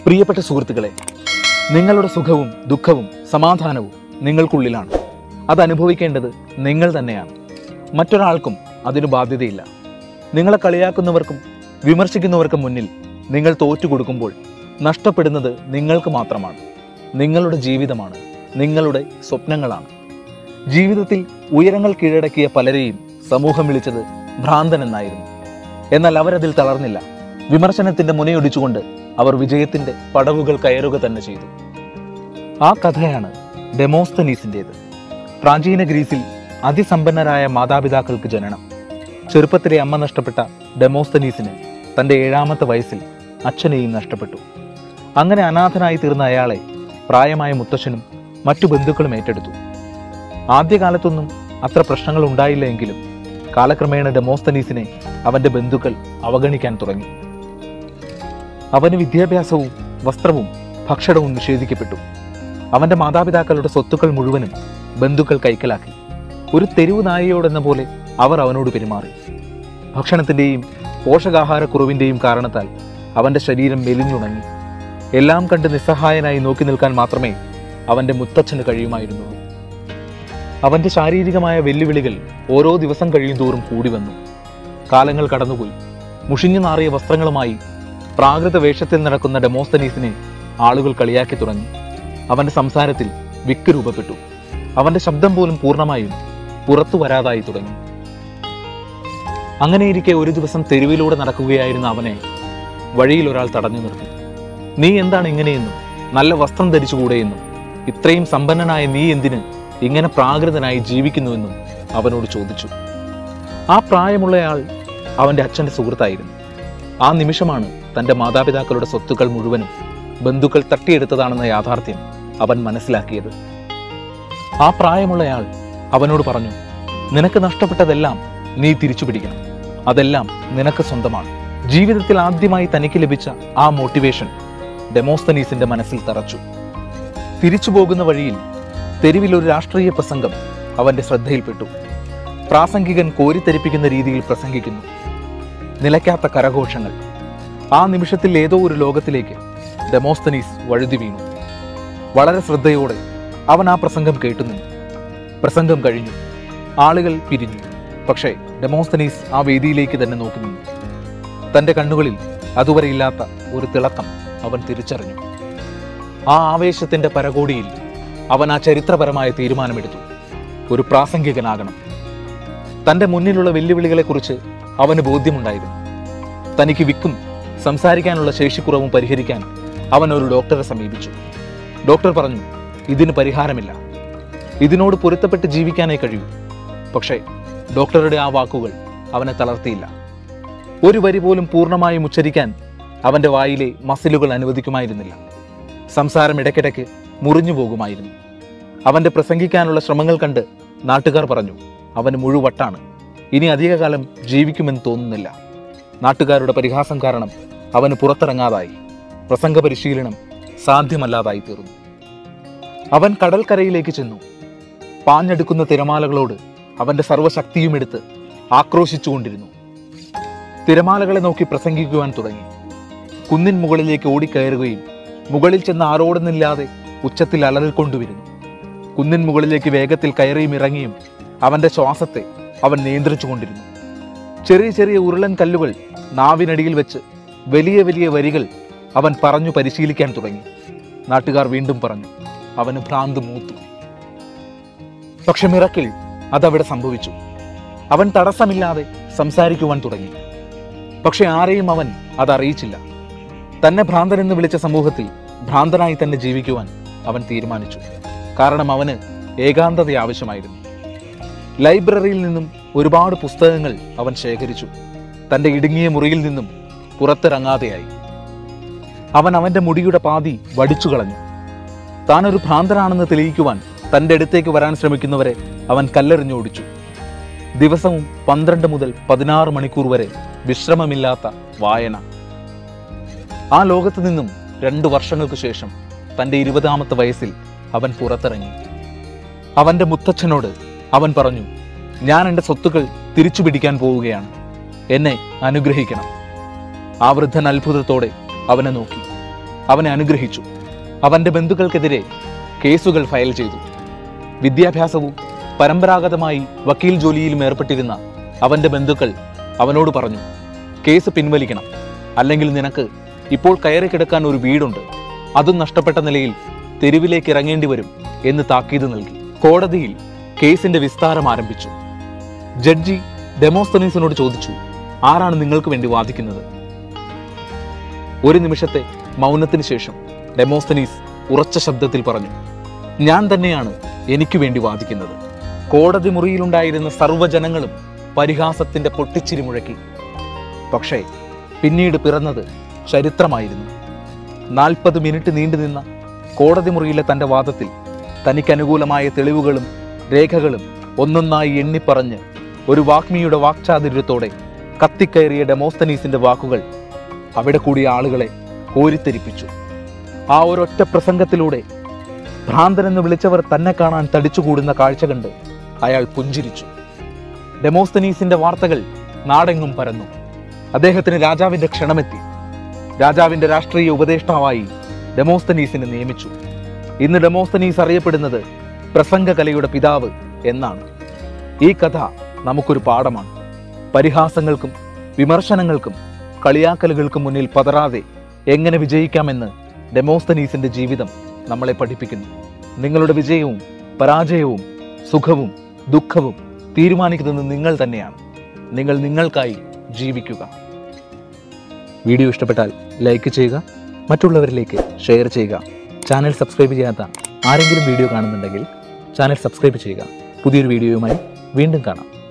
പ്രിയപ്പെട്ട സുഹൃത്തുക്കളെ നിങ്ങളുടെ സുഖവും ദുഃഖവും സമാധാനവും നിങ്ങൾക്കുള്ളിലാണ് അത് അനുഭവിക്കേണ്ടത് നിങ്ങൾ തന്നെയാണ് മറ്റൊരാൾക്കും അതിന് ബാധ്യതയില്ല നിങ്ങളെ കളിയാക്കുന്നവർക്കും വിമർശിക്കുന്നവർക്കും മുന്നിൽ നിങ്ങൾ തോറ്റു കൊടുക്കുമ്പോൾ നഷ്ടപ്പെടുന്നത് നിങ്ങൾക്ക് മാത്രമാണ് നിങ്ങളുടെ ജീവിതമാണ് നിങ്ങളുടെ സ്വപ്നങ്ങളാണ് ജീവിതത്തിൽ ഉയരങ്ങൾ കീഴടക്കിയ പലരെയും സമൂഹം വിളിച്ചത് ഭ്രാന്തൻ എന്നായിരുന്നു എന്നാൽ അവരതിൽ തളർന്നില്ല വിമർശനത്തിന്റെ മുനയൊടിച്ചുകൊണ്ട് അവർ വിജയത്തിന്റെ പടവുകൾ കയറുക തന്നെ ചെയ്തു ആ കഥയാണ് ഡെമോസ്തനീസിൻ്റെത് പ്രാചീന ഗ്രീസിൽ അതിസമ്പന്നരായ മാതാപിതാക്കൾക്ക് ജനനം ചെറുപ്പത്തിലെ അമ്മ നഷ്ടപ്പെട്ട ഡെമോസ്തനീസിന് തന്റെ ഏഴാമത്തെ വയസ്സിൽ അച്ഛനെയും നഷ്ടപ്പെട്ടു അങ്ങനെ അനാഥനായി തീർന്ന അയാളെ പ്രായമായ മുത്തശ്ശനും മറ്റു ബന്ധുക്കളും ഏറ്റെടുത്തു ആദ്യകാലത്തൊന്നും അത്ര പ്രശ്നങ്ങൾ ഉണ്ടായില്ല എങ്കിലും കാലക്രമേണ ഡെമോസ്തനീസിനെ അവന്റെ ബന്ധുക്കൾ അവഗണിക്കാൻ തുടങ്ങി അവന് വിദ്യാഭ്യാസവും വസ്ത്രവും ഭക്ഷണവും നിഷേധിക്കപ്പെട്ടു അവന്റെ മാതാപിതാക്കളുടെ സ്വത്തുക്കൾ മുഴുവനും ബന്ധുക്കൾ കൈക്കലാക്കി ഒരു തെരുവ് നായയോടെന്ന പോലെ അവർ അവനോട് പെരുമാറി ഭക്ഷണത്തിന്റെയും പോഷകാഹാരക്കുറവിന്റെയും കാരണത്താൽ അവന്റെ ശരീരം മെലിഞ്ഞുണങ്ങി എല്ലാം കണ്ട് നിസ്സഹായനായി നോക്കി നിൽക്കാൻ മാത്രമേ അവന്റെ മുത്തച്ഛന് കഴിയുമായിരുന്നുള്ളൂ അവന്റെ ശാരീരികമായ വെല്ലുവിളികൾ ഓരോ ദിവസം കഴിയും തോറും കൂടി വന്നു കാലങ്ങൾ കടന്നുപോയി മുഷിഞ്ഞു നാറിയ വസ്ത്രങ്ങളുമായി പ്രാകൃത വേഷത്തിൽ നടക്കുന്ന ഡെമോസ്തനീസിനെ ആളുകൾ കളിയാക്കി തുടങ്ങി അവന്റെ സംസാരത്തിൽ വിക്ക് രൂപപ്പെട്ടു അവന്റെ ശബ്ദം പോലും പൂർണ്ണമായും പുറത്തു വരാതായി തുടങ്ങി അങ്ങനെയിരിക്കെ ഒരു ദിവസം തെരുവിലൂടെ നടക്കുകയായിരുന്ന അവനെ വഴിയിൽ ഒരാൾ തടഞ്ഞു നിർത്തി നീ എന്താണ് ഇങ്ങനെയെന്നും നല്ല വസ്ത്രം ധരിച്ചുകൂടെയെന്നും ഇത്രയും സമ്പന്നനായ നീ എന്തിന് ഇങ്ങനെ പ്രാകൃതനായി ജീവിക്കുന്നുവെന്നും അവനോട് ചോദിച്ചു ആ പ്രായമുള്ളയാൾ അവന്റെ അച്ഛന്റെ സുഹൃത്തായിരുന്നു ആ നിമിഷമാണ് തന്റെ മാതാപിതാക്കളുടെ സ്വത്തുക്കൾ മുഴുവനും ബന്ധുക്കൾ തട്ടിയെടുത്തതാണെന്ന യാഥാർത്ഥ്യം അവൻ മനസ്സിലാക്കിയത് ആ പ്രായമുള്ളയാൾ അവനോട് പറഞ്ഞു നിനക്ക് നഷ്ടപ്പെട്ടതെല്ലാം നീ തിരിച്ചു പിടിക്കണം അതെല്ലാം നിനക്ക് സ്വന്തമാണ് ജീവിതത്തിൽ ആദ്യമായി തനിക്ക് ലഭിച്ച ആ മോട്ടിവേഷൻ ഡെമോസ്തനീസിന്റെ മനസ്സിൽ തറച്ചു തിരിച്ചു പോകുന്ന വഴിയിൽ തെരുവിൽ ഒരു രാഷ്ട്രീയ പ്രസംഗം അവന്റെ ശ്രദ്ധയിൽപ്പെട്ടു പ്രാസംഗികൻ കോരിത്തെരിപ്പിക്കുന്ന രീതിയിൽ പ്രസംഗിക്കുന്നു നിലയ്ക്കാത്ത കരഘോഷങ്ങൾ ആ നിമിഷത്തിൽ ഏതോ ഒരു ലോകത്തിലേക്ക് ഡെമോസ്തനീസ് വഴുതി വീണു വളരെ ശ്രദ്ധയോടെ അവൻ ആ പ്രസംഗം കേട്ടുനിന്നു പ്രസംഗം കഴിഞ്ഞു ആളുകൾ പിരിഞ്ഞു പക്ഷേ ഡെമോസ്തനീസ് ആ വേദിയിലേക്ക് തന്നെ നോക്കി നിന്നു തന്റെ കണ്ണുകളിൽ അതുവരെ ഇല്ലാത്ത ഒരു തിളക്കം അവൻ തിരിച്ചറിഞ്ഞു ആ ആവേശത്തിന്റെ പരകോടിയിൽ അവൻ ആ ചരിത്രപരമായ തീരുമാനമെടുത്തു ഒരു പ്രാസംഗികനാകണം തന്റെ മുന്നിലുള്ള വെല്ലുവിളികളെക്കുറിച്ച് അവന് ബോധ്യമുണ്ടായിരുന്നു തനിക്ക് വിക്കും സംസാരിക്കാനുള്ള ശേഷിക്കുറവും പരിഹരിക്കാൻ അവൻ ഒരു ഡോക്ടറെ സമീപിച്ചു ഡോക്ടർ പറഞ്ഞു ഇതിന് പരിഹാരമില്ല ഇതിനോട് പൊരുത്തപ്പെട്ട് ജീവിക്കാനേ കഴിയൂ പക്ഷേ ഡോക്ടറുടെ ആ വാക്കുകൾ അവനെ തളർത്തിയില്ല ഒരു വരി പോലും പൂർണ്ണമായും ഉച്ചരിക്കാൻ അവന്റെ വായിലെ മസിലുകൾ അനുവദിക്കുമായിരുന്നില്ല സംസാരം ഇടയ്ക്കിടയ്ക്ക് മുറിഞ്ഞു പോകുമായിരുന്നു അവന്റെ പ്രസംഗിക്കാനുള്ള ശ്രമങ്ങൾ കണ്ട് നാട്ടുകാർ പറഞ്ഞു അവന് മുഴുവട്ടാണ് ഇനി അധികകാലം ജീവിക്കുമെന്ന് തോന്നുന്നില്ല നാട്ടുകാരുടെ പരിഹാസം കാരണം അവന് പുറത്തിറങ്ങാതായി പ്രസംഗ പരിശീലനം സാധ്യമല്ലാതായി തീർന്നു അവൻ കടൽക്കരയിലേക്ക് ചെന്നു പാഞ്ഞെടുക്കുന്ന തിരമാലകളോട് അവന്റെ സർവ്വശക്തിയും എടുത്ത് ആക്രോശിച്ചുകൊണ്ടിരുന്നു തിരമാലകളെ നോക്കി പ്രസംഗിക്കുവാൻ തുടങ്ങി കുന്നിൻ മുകളിലേക്ക് ഓടിക്കയറുകയും മുകളിൽ ചെന്ന് ആരോടുന്നില്ലാതെ ഉച്ചത്തിൽ അലറിൽ കൊണ്ടുവരുന്നു കുന്നിൻ മുകളിലേക്ക് വേഗത്തിൽ കയറിയും ഇറങ്ങിയും അവന്റെ ശ്വാസത്തെ അവൻ നിയന്ത്രിച്ചു കൊണ്ടിരുന്നു ചെറിയ ചെറിയ ഉരുളൻ കല്ലുകൾ നാവിനടിയിൽ വെച്ച് വലിയ വലിയ വരികൾ അവൻ പറഞ്ഞു പരിശീലിക്കാൻ തുടങ്ങി നാട്ടുകാർ വീണ്ടും പറഞ്ഞു അവന് ഭ്രാന്ത് മൂത്തു പക്ഷെ മിറക്കിൾ അതവിടെ സംഭവിച്ചു അവൻ തടസ്സമില്ലാതെ സംസാരിക്കുവാൻ തുടങ്ങി പക്ഷെ ആരെയും അവൻ അതറിയിച്ചില്ല തന്നെ ഭ്രാന്തൻ എന്ന് വിളിച്ച സമൂഹത്തിൽ ഭ്രാന്തനായി തന്നെ ജീവിക്കുവാൻ അവൻ തീരുമാനിച്ചു കാരണം അവന് ഏകാന്തത ആവശ്യമായിരുന്നു ലൈബ്രറിയിൽ നിന്നും ഒരുപാട് പുസ്തകങ്ങൾ അവൻ ശേഖരിച്ചു തന്റെ ഇടുങ്ങിയ മുറിയിൽ നിന്നും പുറത്തിറങ്ങാതെയായി അവൻ അവന്റെ മുടിയുടെ പാതി വടിച്ചു കളഞ്ഞു താൻ ഒരു ഭ്രാന്തനാണെന്ന് തെളിയിക്കുവാൻ തന്റെ അടുത്തേക്ക് വരാൻ ശ്രമിക്കുന്നവരെ അവൻ കല്ലെറിഞ്ഞോടിച്ചു ദിവസവും പന്ത്രണ്ട് മുതൽ പതിനാറ് മണിക്കൂർ വരെ വിശ്രമമില്ലാത്ത വായന ആ ലോകത്ത് നിന്നും രണ്ടു വർഷങ്ങൾക്ക് ശേഷം തന്റെ ഇരുപതാമത്തെ വയസ്സിൽ അവൻ പുറത്തിറങ്ങി അവന്റെ മുത്തച്ഛനോട് അവൻ പറഞ്ഞു ഞാൻ എൻ്റെ സ്വത്തുക്കൾ തിരിച്ചു പിടിക്കാൻ പോവുകയാണ് എന്നെ അനുഗ്രഹിക്കണം ആ വൃദ്ധൻ അത്ഭുതത്തോടെ അവനെ നോക്കി അവനെ അനുഗ്രഹിച്ചു അവന്റെ ബന്ധുക്കൾക്കെതിരെ കേസുകൾ ഫയൽ ചെയ്തു വിദ്യാഭ്യാസവും പരമ്പരാഗതമായി വക്കീൽ ജോലിയിലും ഏർപ്പെട്ടിരുന്ന അവന്റെ ബന്ധുക്കൾ അവനോട് പറഞ്ഞു കേസ് പിൻവലിക്കണം അല്ലെങ്കിൽ നിനക്ക് ഇപ്പോൾ കയറി കിടക്കാൻ ഒരു വീടുണ്ട് അതും നഷ്ടപ്പെട്ട നിലയിൽ തെരുവിലേക്ക് ഇറങ്ങേണ്ടി വരും എന്ന് താക്കീത് നൽകി കോടതിയിൽ കേസിന്റെ വിസ്താരം ആരംഭിച്ചു ജഡ്ജി ഡെമോസ്തനീസിനോട് ചോദിച്ചു ആരാണ് നിങ്ങൾക്ക് വേണ്ടി വാദിക്കുന്നത് ഒരു നിമിഷത്തെ മൗനത്തിന് ശേഷം ഡെമോസ്തനീസ് ഉറച്ച ശബ്ദത്തിൽ പറഞ്ഞു ഞാൻ തന്നെയാണ് എനിക്ക് വേണ്ടി വാദിക്കുന്നത് കോടതി മുറിയിലുണ്ടായിരുന്ന സർവ്വജനങ്ങളും പരിഹാസത്തിന്റെ പൊട്ടിച്ചിരി മുഴക്കി പക്ഷേ പിന്നീട് പിറന്നത് ചരിത്രമായിരുന്നു നാൽപ്പത് മിനിറ്റ് നീണ്ടുനിന്ന കോടതി മുറിയിലെ തന്റെ വാദത്തിൽ തനിക്ക് അനുകൂലമായ തെളിവുകളും രേഖകളും ഒന്നൊന്നായി എണ്ണിപ്പറഞ്ഞ് ഒരു വാഗ്മിയുടെ വാക്ചാതുര്യത്തോടെ കത്തിക്കയറിയ ഡെമോസ്തനീസിന്റെ വാക്കുകൾ അവിടെ കൂടിയ ആളുകളെ കോരിത്തെരിപ്പിച്ചു ആ ഒരൊറ്റ പ്രസംഗത്തിലൂടെ ഭ്രാന്തനെന്ന് വിളിച്ചവർ തന്നെ കാണാൻ തടിച്ചുകൂടുന്ന കാഴ്ച കണ്ട് അയാൾ പുഞ്ചിരിച്ചു ഡെമോസ്തനീസിന്റെ വാർത്തകൾ നാടെങ്ങും പരന്നു അദ്ദേഹത്തിന് രാജാവിന്റെ ക്ഷണമെത്തി രാജാവിന്റെ രാഷ്ട്രീയ ഉപദേഷ്ടാവായി ഡെമോസ്തനീസിനെ നിയമിച്ചു ഇന്ന് ഡെമോസ്തനീസ് അറിയപ്പെടുന്നത് പ്രസംഗകലയുടെ പിതാവ് എന്നാണ് ഈ കഥ നമുക്കൊരു പാഠമാണ് പരിഹാസങ്ങൾക്കും വിമർശനങ്ങൾക്കും കളിയാക്കലുകൾക്കും മുന്നിൽ പതറാതെ എങ്ങനെ വിജയിക്കാമെന്ന് ഡെമോസ്തനീസിന്റെ ജീവിതം നമ്മളെ പഠിപ്പിക്കുന്നു നിങ്ങളുടെ വിജയവും പരാജയവും സുഖവും ദുഃഖവും തീരുമാനിക്കുന്നത് നിങ്ങൾ തന്നെയാണ് നിങ്ങൾ നിങ്ങൾക്കായി ജീവിക്കുക വീഡിയോ ഇഷ്ടപ്പെട്ടാൽ ലൈക്ക് ചെയ്യുക മറ്റുള്ളവരിലേക്ക് ഷെയർ ചെയ്യുക ചാനൽ സബ്സ്ക്രൈബ് ചെയ്യാത്ത ആരെങ്കിലും വീഡിയോ കാണുന്നുണ്ടെങ്കിൽ ചാനൽ സബ്സ്ക്രൈബ് ചെയ്യുക പുതിയൊരു വീഡിയോയുമായി വീണ്ടും കാണാം